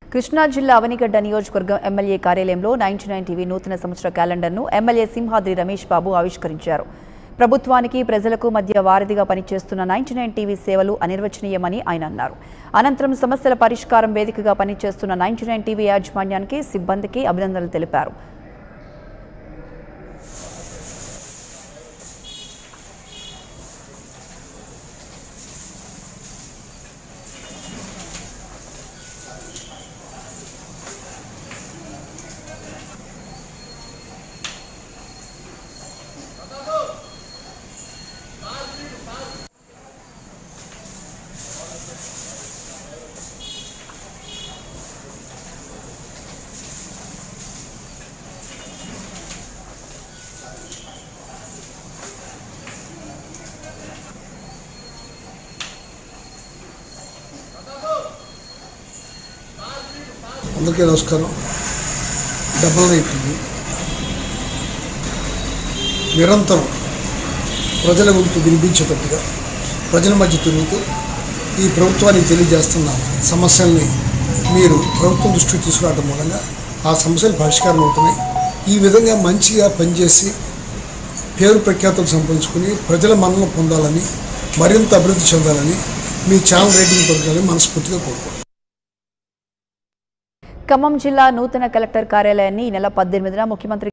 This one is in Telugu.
కృష్ణా జిల్లా అవనిగడ్డ నియోజకవర్గం ఎమ్మెల్యే కార్యాలయంలో నైన్టీ నైన్ టీవీ నూతన సంవత్సర క్యాలెండర్ను ఎమ్మెల్యే సింహాద్రి రమేష్ బాబు ఆవిష్కరించారు ప్రభుత్వానికి ప్రజలకు మధ్య వారధిగా పనిచేస్తున్న నైన్టీ నైన్ టీవీ సేవలు అనిర్వచనీయమని ఆయన అన్నారు అనంతరం సమస్యల పరిష్కారం వేదికగా పనిచేస్తున్న నైన్టీ నైన్ టీవీ యాజమాన్యానికి సిబ్బందికి అభినందనలు తెలిపారు అందరికీ నమస్కారం డబల్ నైన్ టీవీ నిరంతరం ప్రజల గురించి వినిపించేటట్టుగా ప్రజల మధ్య తిరుగుతూ ఈ ప్రభుత్వానికి తెలియజేస్తున్న సమస్యల్ని మీరు ప్రభుత్వం దృష్టికి తీసుకురావడం మూలంగా ఆ సమస్యలు పరిష్కారం అవుతున్నాయి ఈ విధంగా మంచిగా పనిచేసి పేరు ప్రఖ్యాతులు సంపాదించుకుని ప్రజల మన్నలు పొందాలని మరింత అభివృద్ధి చెందాలని మీ ఛానల్ రేటింగ్ పెరగాలని మనస్ఫూర్తిగా కోరుకుంటున్నాను ఖమ్మం జిల్లా నూతన కలెక్టర్ కార్యాలయాన్ని ఈ నెల పద్దెనిమిదిన ముఖ్యమంత్రి